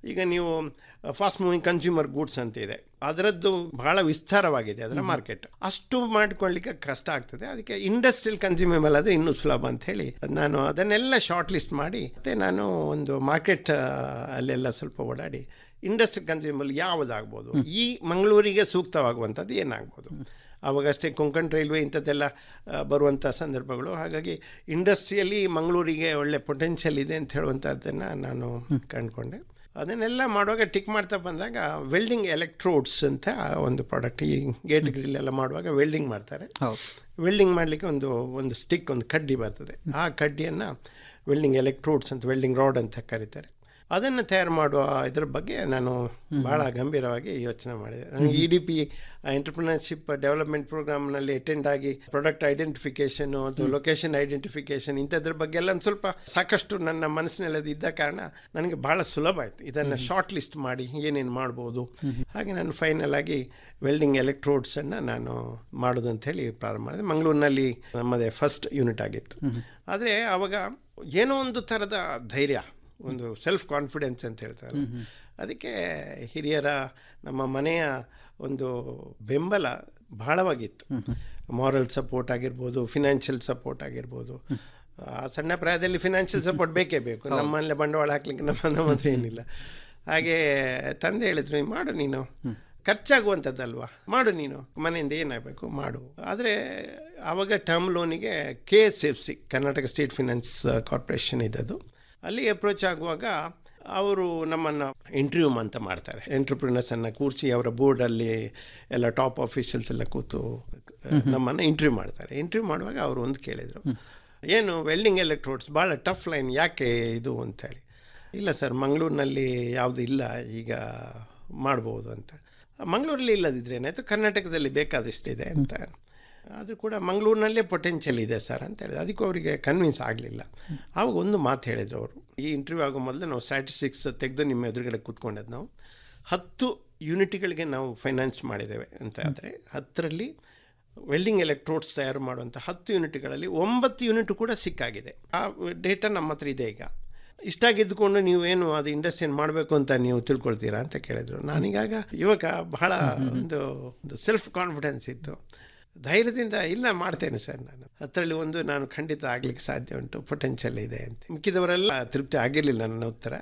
ಈಗ ನೀವು fast moving consumer goods ಅಂತ ಇದೆ ಅದರದ್ದು ಬಹಳ ವಿಸ್ತಾರವಾಗಿದೆ ಅದರ ಮಾರ್ಕೆಟ್ ಅಷ್ಟು ಮಾಡ್ಕೊಳ್ಳಿಕ್ಕೆ ಕಷ್ಟ ಆಗ್ತದೆ ಅದಕ್ಕೆ ಇಂಡಸ್ಟ್ರಿಯಲ್ ಕನ್ಸ್ಯೂಮೇಬಲ್ ಆದರೆ ಇನ್ನೂ ಸುಲಭ ಅಂತ ಹೇಳಿ ನಾನು ಅದನ್ನೆಲ್ಲ ಶಾರ್ಟ್ ಲಿಸ್ಟ್ ಮಾಡಿ ಮತ್ತೆ ನಾನು ಒಂದು ಮಾರ್ಕೆಟ್ ಅಲ್ಲೆಲ್ಲ ಸ್ವಲ್ಪ ಓಡಾಡಿ ಇಂಡಸ್ಟ್ರಿ ಕನ್ಸ್ಯೂಮಬಲ್ ಯಾವುದಾಗ್ಬೋದು ಈ ಮಂಗಳೂರಿಗೆ ಸೂಕ್ತವಾಗುವಂಥದ್ದು ಏನಾಗ್ಬೋದು ಆವಾಗಷ್ಟೇ ಕೊಂಕಣ್ ರೈಲ್ವೆ ಇಂಥದ್ದೆಲ್ಲ ಆ, ಬರುವಂಥ ಸಂದರ್ಭಗಳು ಹಾಗಾಗಿ ಇಂಡಸ್ಟ್ರಿಯಲ್ಲಿ ಮಂಗಳೂರಿಗೆ ಒಳ್ಳೆ ಪೊಟೆನ್ಷಿಯಲ್ ಇದೆ ಅಂತ ಹೇಳುವಂಥದ್ದನ್ನು ನಾನು ಕಂಡುಕೊಂಡೆ ಅದನ್ನೆಲ್ಲ ಮಾಡುವಾಗ ಟಿಕ್ ಮಾಡ್ತಾ ಬಂದಾಗ ವೆಲ್ಡಿಂಗ್ ಎಲೆಕ್ಟ್ರೋಡ್ಸ್ ಅಂತ ಒಂದು ಪ್ರಾಡಕ್ಟ್ ಈ ಗೇಟ್ ಗ್ರಿಲ್ ಎಲ್ಲ ಮಾಡುವಾಗ ವೆಲ್ಡಿಂಗ್ ಮಾಡ್ತಾರೆ ಹೌದು ವೆಲ್ಡಿಂಗ್ ಮಾಡಲಿಕ್ಕೆ ಒಂದು ಒಂದು ಸ್ಟಿಕ್ ಒಂದು ಕಡ್ಡಿ ಬರ್ತದೆ ಆ ಕಡ್ಡಿಯನ್ನು ವೆಲ್ಡಿಂಗ್ ಎಲೆಕ್ಟ್ರೋಡ್ಸ್ ಅಂತ ವೆಲ್ಡಿಂಗ್ ರಾಡ್ ಅಂತ ಕರೀತಾರೆ ಅದನ್ನು ತಯಾರು ಮಾಡುವ ಇದ್ರ ಬಗ್ಗೆ ನಾನು ಭಾಳ ಗಂಭೀರವಾಗಿ ಯೋಚನೆ ಮಾಡಿದೆ ನನಗೆ E D P entrepreneurship development ಪ್ರೋಗ್ರಾಮ್ನಲ್ಲಿ ಅಟೆಂಡ್ ಆಗಿ ಪ್ರಾಡಕ್ಟ್ ಐಡೆಂಟಿಫಿಕೇಷನು ಅಥವಾ ಲೊಕೇಶನ್ ಐಡೆಂಟಿಫಿಕೇಷನ್ ಇಂಥದ್ರ ಬಗ್ಗೆ ಎಲ್ಲ ಒಂದು ಸ್ವಲ್ಪ ಸಾಕಷ್ಟು ನನ್ನ ಮನಸ್ಸಿನಲ್ಲಿ ಅದು ಇದ್ದ ಕಾರಣ ನನಗೆ ಭಾಳ ಸುಲಭ ಆಯಿತು ಇದನ್ನು ಶಾರ್ಟ್ ಲಿಸ್ಟ್ ಮಾಡಿ ಏನೇನು ಮಾಡ್ಬೋದು ಹಾಗೆ ನಾನು ಫೈನಲ್ ಆಗಿ ವೆಲ್ಡಿಂಗ್ ಎಲೆಕ್ಟ್ರೋಡ್ಸನ್ನು ನಾನು ಮಾಡೋದು ಅಂತ ಹೇಳಿ ಪ್ರಾರಂಭ ಮಾಡಿದೆ ಮಂಗಳೂರಿನಲ್ಲಿ ನಮ್ಮದೇ ಫಸ್ಟ್ ಯೂನಿಟ್ ಆಗಿತ್ತು ಆದರೆ ಆವಾಗ ಏನೋ ಒಂದು ಥರದ ಧೈರ್ಯ ಒಂದು ಸೆಲ್ಫ್ ಕಾನ್ಫಿಡೆನ್ಸ್ ಅಂತ ಹೇಳ್ತಾರೆ ಅದಕ್ಕೆ ಹಿರಿಯರ ನಮ್ಮ ಮನೆಯ ಒಂದು ಬೆಂಬಲ ಬಹಳವಾಗಿತ್ತು ಮಾರಲ್ ಸಪೋರ್ಟ್ ಆಗಿರ್ಬೋದು ಫಿನಾನ್ಷಿಯಲ್ ಸಪೋರ್ಟ್ ಆಗಿರ್ಬೋದು ಆ ಸಣ್ಣ ಪ್ರಾಯದಲ್ಲಿ ಫಿನಾನ್ಷಿಯಲ್ ಸಪೋರ್ಟ್ ಬೇಕೇ ಬೇಕು ನಮ್ಮಲ್ಲೇ ಬಂಡವಾಳ ಹಾಕ್ಲಿಕ್ಕೆ ನಮ್ಮ ನಮ್ಮ ಹತ್ರ ಏನಿಲ್ಲ ಹಾಗೆ ತಂದೆ ಹೇಳಿದ್ರು "ನೀನು ಮಾಡು ನೀನು ಖರ್ಚಾಗುವಂಥದ್ದಲ್ವಾ ಮಾಡು ನೀನು ಮನೆಯಿಂದ ಏನಾಗಬೇಕು ಮಾಡು ಆದರೆ ಆವಾಗ ಟರ್ಮ್ ಲೋನಿಗೆ K S F C Karnataka state finance corporation ಇದ್ದದ್ದು ಅಲ್ಲಿ ಅಪ್ರೋಚ್ ಆಗುವಾಗ ಅವರು ನಮ್ಮನ್ನು ಇಂಟರ್ವ್ಯೂ ಅಂತ ಮಾಡ್ತಾರೆ ಎಂಟ್ರಪ್ರಿನರ್ಸನ್ನು ಕೂರಿಸಿ ಅವರ ಬೋರ್ಡಲ್ಲಿ ಎಲ್ಲ ಟಾಪ್ ಆಫೀಷಿಯಲ್ಸ್ ಎಲ್ಲ ಕೂತು ನಮ್ಮನ್ನು ಇಂಟರ್ವ್ಯೂ ಮಾಡ್ತಾರೆ ಇಂಟರ್ವ್ಯೂ ಮಾಡುವಾಗ ಅವರು ಒಂದು ಕೇಳಿದರು ಏನು ವೆಲ್ಡಿಂಗ್ ಎಲೆಕ್ಟ್ರೋಡ್ಸ್ ಭಾಳ ಟಫ್ ಲೈನ್ ಯಾಕೆ ಇದು ಅಂತೇಳಿ ಇಲ್ಲ ಸರ್ ಮಂಗಳೂರಿನಲ್ಲಿ ಯಾವುದು ಇಲ್ಲ ಈಗ ಮಾಡ್ಬೋದು ಅಂತ ಮಂಗಳೂರಲ್ಲಿ ಇಲ್ಲದಿದ್ರೆ ಏನಾಯಿತು ಕರ್ನಾಟಕದಲ್ಲಿ ಬೇಕಾದಷ್ಟಿದೆ ಅಂತ ಆದರೂ ಕೂಡ ಮಂಗಳೂರಿನಲ್ಲೇ ಪೊಟೆನ್ಷಿಯಲ್ ಇದೆ ಸರ್ ಅಂತ ಹೇಳಿದೆ ಅದಕ್ಕೂ ಅವರಿಗೆ ಕನ್ವಿನ್ಸ್ ಆಗಲಿಲ್ಲ ಆವಾಗ ಒಂದು ಮಾತು ಹೇಳಿದರು ಅವರು ಈ ಇಂಟರ್ವ್ಯೂ ಆಗೋ ಮೊದಲು ನಾವು ಸ್ಟ್ಯಾಟಿಸ್ಟಿಕ್ಸ್ ತೆಗೆದು ನಿಮ್ಮ ಎದುರುಗಡೆ ಕೂತ್ಕೊಂಡದ್ದು ನಾವು ಹತ್ತು ಯೂನಿಟ್ಗಳಿಗೆ ನಾವು ಫೈನಾನ್ಸ್ ಮಾಡಿದ್ದೇವೆ ಅಂತ ಆದರೆ ಹತ್ತರಲ್ಲಿ ವೆಲ್ಡಿಂಗ್ ಎಲೆಕ್ಟ್ರೋಡ್ಸ್ ತಯಾರು ಮಾಡುವಂಥ ಹತ್ತು ಯೂನಿಟ್ಗಳಲ್ಲಿ ಒಂಬತ್ತು ಯೂನಿಟ್ ಕೂಡ ಸಿಕ್ಕಾಗಿದೆ ಆ ಡೇಟಾ ನಮ್ಮ ಹತ್ರ ಇದೆ ಈಗ ಇಷ್ಟಾಗಿದ್ದುಕೊಂಡು ನೀವು ಏನು ಅದು ಇಂಡಸ್ಟ್ರಿಯನ್ನು ಮಾಡಬೇಕು ಅಂತ ನೀವು ತಿಳ್ಕೊಳ್ತೀರಾ ಅಂತ ಕೇಳಿದರು ನಾನೀಗಾಗ ಯುವಕ ಬಹಳ ಒಂದು ಒಂದು ಸೆಲ್ಫ್ ಕಾನ್ಫಿಡೆನ್ಸ್ ಇತ್ತು ಧೈರ್ಯದಿಂದ ಇಲ್ಲ ಮಾಡ್ತೇನೆ ಸರ್ ನಾನು ಅದರಲ್ಲಿ ಒಂದು ನಾನು ಖಂಡಿತ ಆಗ್ಲಿಕ್ಕೆ ಸಾಧ್ಯ ಉಂಟು ಪೊಟೆನ್ಷಿಯಲ್ ಇದೆ ಅಂತ ಮಿಕ್ಕಿದವರೆಲ್ಲ ತೃಪ್ತಿ ಆಗಿರಲಿಲ್ಲ ನನ್ನ ಉತ್ತರ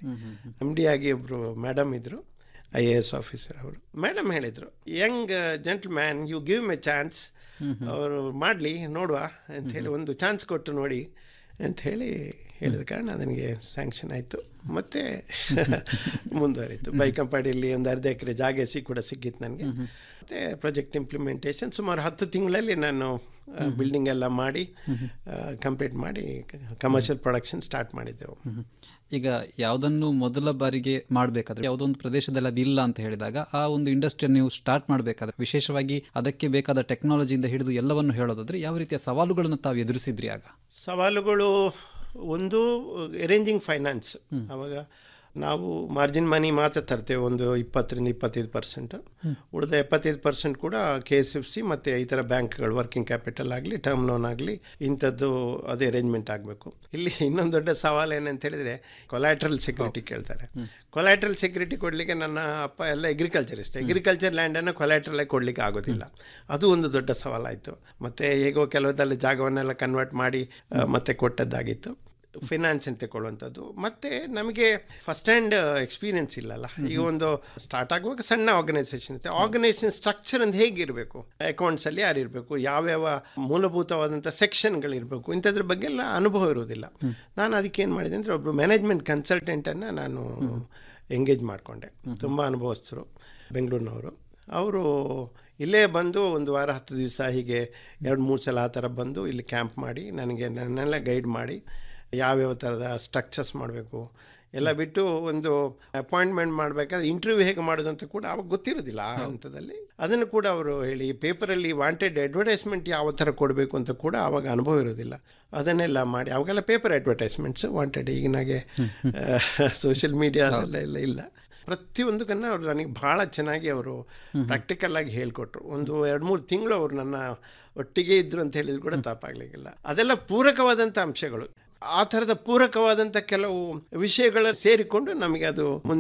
ಎಮ್ ಡಿ ಆಗಿ ಒಬ್ಬರು ಮೇಡಮ್ ಇದ್ದರು ಐ ಎ ಎಸ್ ಆಫೀಸರ್ ಅವರು ಮೇಡಮ್ ಹೇಳಿದರು young gentleman you give me chance ಅವರು ಮಾಡಲಿ ನೋಡುವ ಅಂತ ಹೇಳಿ ಒಂದು ಚಾನ್ಸ್ ಕೊಟ್ಟು ನೋಡಿ ಅಂತ ಹೇಳಿ ಹೇಳಿದ ಕಾರಣ ನನಗೆ ಸ್ಯಾಂಕ್ಷನ್ ಆಯಿತು ಮತ್ತು ಮುಂದುವರಿತು ಬೈಕಂಪಾಡಿಯಲ್ಲಿ ಒಂದು ಅರ್ಧ ಎಕರೆ ಜಾಗ ಸಿ ಕೂಡ ಸಿಕ್ಕಿತ್ತು ನನಗೆ ಮತ್ತು ಪ್ರಾಜೆಕ್ಟ್ ಇಂಪ್ಲಿಮೆಂಟೇಷನ್ ಸುಮಾರು ಹತ್ತು ತಿಂಗಳಲ್ಲಿ ನಾನು ಬಿಲ್ಡಿಂಗ್ ಎಲ್ಲ ಮಾಡಿ ಕಂಪ್ಲೀಟ್ ಮಾಡಿ ಕಮರ್ಷಿಯಲ್ ಪ್ರೊಡಕ್ಷನ್ ಸ್ಟಾರ್ಟ್ ಮಾಡಿದ್ದೆವು ಈಗ ಯಾವುದನ್ನು ಮೊದಲ ಬಾರಿಗೆ ಮಾಡಬೇಕಾದ್ರೆ ಯಾವುದೊಂದು ಪ್ರದೇಶದಲ್ಲಿ ಅದಿಲ್ಲ ಅಂತ ಹೇಳಿದಾಗ ಆ ಒಂದು ಇಂಡಸ್ಟ್ರಿಯನ್ನು ನೀವು ಸ್ಟಾರ್ಟ್ ಮಾಡಬೇಕಾದ್ರೆ ವಿಶೇಷವಾಗಿ ಅದಕ್ಕೆ ಬೇಕಾದ ಟೆಕ್ನಾಲಜಿಯಿಂದ ಹಿಡಿದು ಎಲ್ಲವನ್ನು ಹೇಳೋದಾದ್ರೆ ಯಾವ ರೀತಿಯ ಸವಾಲುಗಳನ್ನು ತಾವು ಎದುರಿಸಿದ್ರಿ ಆಗ ಸವಾಲುಗಳು ಒಂದು ಅರೇಂಜಿಂಗ್ ಫೈನಾನ್ಸ್ ಆವಾಗ ನಾವು ಮಾರ್ಜಿನ್ ಮನಿ ಮಾತ್ರ ತರ್ತೇವೆ ಒಂದು ಇಪ್ಪತ್ತರಿಂದ ಇಪ್ಪತ್ತೈದು ಪರ್ಸೆಂಟ್ ಉಳಿದ ಎಪ್ಪತ್ತೈದು ಪರ್ಸೆಂಟ್ ಕೂಡ ಕೆ ಎಸ್ ಎಫ್ ಸಿ ಮತ್ತು ಈ ಥರ ಬ್ಯಾಂಕ್ಗಳು ವರ್ಕಿಂಗ್ ಕ್ಯಾಪಿಟಲ್ ಆಗಲಿ ಟರ್ಮ್ ಲೋನ್ ಆಗಲಿ ಇಂಥದ್ದು ಅದೇ ಅರೇಂಜ್ಮೆಂಟ್ ಆಗಬೇಕು ಇಲ್ಲಿ ಇನ್ನೊಂದು ದೊಡ್ಡ ಸವಾಲು ಏನಂತ ಹೇಳಿದರೆ ಕೊಲ್ಯಾಟ್ರಲ್ ಸೆಕ್ಯೂರಿಟಿ ಕೇಳ್ತಾರೆ ಕೊಲ್ಯಾಟ್ರಲ್ ಸೆಕ್ಯೂರಿಟಿ ಕೊಡಲಿಕ್ಕೆ ನನ್ನ ಅಪ್ಪ ಎಲ್ಲ ಅಗ್ರಿಕಲ್ಚರಿಸ್ಟ್ ಅಗ್ರಿಕಲ್ಚರ್ ಲ್ಯಾಂಡನ್ನು ಕೊಲ್ಯಾಟ್ರಲ್ಲೇ ಕೊಡಲಿಕ್ಕೆ ಆಗೋದಿಲ್ಲ ಅದು ಒಂದು ದೊಡ್ಡ ಸವಾಲಾಯಿತು ಮತ್ತು ಹೇಗೋ ಕೆಲವದಲ್ಲಿ ಜಾಗವನ್ನೆಲ್ಲ ಕನ್ವರ್ಟ್ ಮಾಡಿ ಆ, ಮತ್ತೆ ಕೊಟ್ಟದ್ದಾಗಿತ್ತು ಫೈನಾನ್ಸ್ ಅಂತ ತಗೊಳ್ಳುವಂಥದ್ದು ಮತ್ತು ನಮಗೆ ಫಸ್ಟ್ ಹ್ಯಾಂಡ್ ಎಕ್ಸ್ಪೀರಿಯನ್ಸ್ ಇಲ್ಲಲ್ಲ ಈಗ ಒಂದು ಸ್ಟಾರ್ಟ್ ಆಗುವಾಗ ಸಣ್ಣ ಆರ್ಗನೈಸೇಷನ್ ಇರುತ್ತೆ ಆರ್ಗನೈಸೇಷನ್ ಸ್ಟ್ರಕ್ಚರ್ ಅಂತ ಹೇಗಿರಬೇಕು ಅಕೌಂಟ್ಸಲ್ಲಿ ಯಾರು ಇರಬೇಕು ಯಾವ್ಯಾವ ಮೂಲಭೂತವಾದಂಥ ಸೆಕ್ಷನ್ಗಳಿರಬೇಕು ಇಂಥದ್ರ ಬಗ್ಗೆ ಎಲ್ಲ ಅನುಭವ ಇರೋದಿಲ್ಲ ನಾನು ಅದಕ್ಕೆ ಏನು ಮಾಡಿದೆ ಅಂದರೆ ಒಬ್ಬರು ಮ್ಯಾನೇಜ್ಮೆಂಟ್ ಕನ್ಸಲ್ಟೆಂಟನ್ನು ನಾನು ಎಂಗೇಜ್ ಮಾಡಿಕೊಂಡೆ ತುಂಬ ಅನುಭವಸ್ಥರು ಬೆಂಗಳೂರಿನವರು ಅವರು ಇಲ್ಲೇ ಬಂದು ಒಂದು ವಾರ ಹತ್ತು ದಿವಸ ಹೀಗೆ ಎರಡು ಮೂರು ಸಲ ಆ ಥರ ಬಂದು ಇಲ್ಲಿ ಕ್ಯಾಂಪ್ ಮಾಡಿ ನನಗೆ ನನ್ನೆಲ್ಲ ಗೈಡ್ ಮಾಡಿ ಯಾವ್ಯಾವ ಥರದ ಸ್ಟ್ರಕ್ಚರ್ಸ್ ಮಾಡಬೇಕು ಎಲ್ಲ ಬಿಟ್ಟು ಒಂದು ಅಪಾಯಿಂಟ್ಮೆಂಟ್ ಮಾಡಬೇಕಾದ್ರೆ ಇಂಟರ್ವ್ಯೂ ಹೇಗೆ ಮಾಡೋದು ಅಂತ ಕೂಡ ಅವಾಗ ಗೊತ್ತಿರೋದಿಲ್ಲ ಆ ಹಂತದಲ್ಲಿ ಅದನ್ನು ಕೂಡ ಅವರು ಹೇಳಿ ಪೇಪರಲ್ಲಿ ವಾಂಟೆಡ್ ಅಡ್ವರ್ಟೈಸ್ಮೆಂಟ್ ಯಾವ ಥರ ಕೊಡಬೇಕು ಅಂತ ಕೂಡ ಆವಾಗ ಅನುಭವ ಇರೋದಿಲ್ಲ ಅದನ್ನೆಲ್ಲ ಮಾಡಿ ಅವಾಗೆಲ್ಲ ಪೇಪರ್ ಅಡ್ವರ್ಟೈಸ್ಮೆಂಟ್ಸ್ ವಾಂಟೆಡ್ ಈಗಿನಾಗೆ ಸೋಷಿಯಲ್ ಮೀಡಿಯಾ ಅದೆಲ್ಲ ಎಲ್ಲ ಇಲ್ಲ ಪ್ರತಿಯೊಂದಕ್ಕನ್ನು ಅವರು ನನಗೆ ಭಾಳ ಚೆನ್ನಾಗಿ ಅವರು ಪ್ರಾಕ್ಟಿಕಲ್ ಆಗಿ ಹೇಳಿಕೊಟ್ರು ಒಂದು ಎರಡು ಮೂರು ತಿಂಗಳು ಅವರು ನನ್ನ ಒಟ್ಟಿಗೆ ಇದ್ರು ಅಂತ ಹೇಳಿದ್ರು ಕೂಡ ತಪ್ಪಾಗಲಿಕ್ಕಿಲ್ಲ ಅದೆಲ್ಲ ಪೂರಕವಾದಂಥ ಅಂಶಗಳು ಆ ಥರದ ಪೂರಕವಾದಂಥ ಕೆಲವು ವಿಷಯಗಳ ಸೇರಿಕೊಂಡು ನಮಗೆ ಅದು ಮುಂದೆ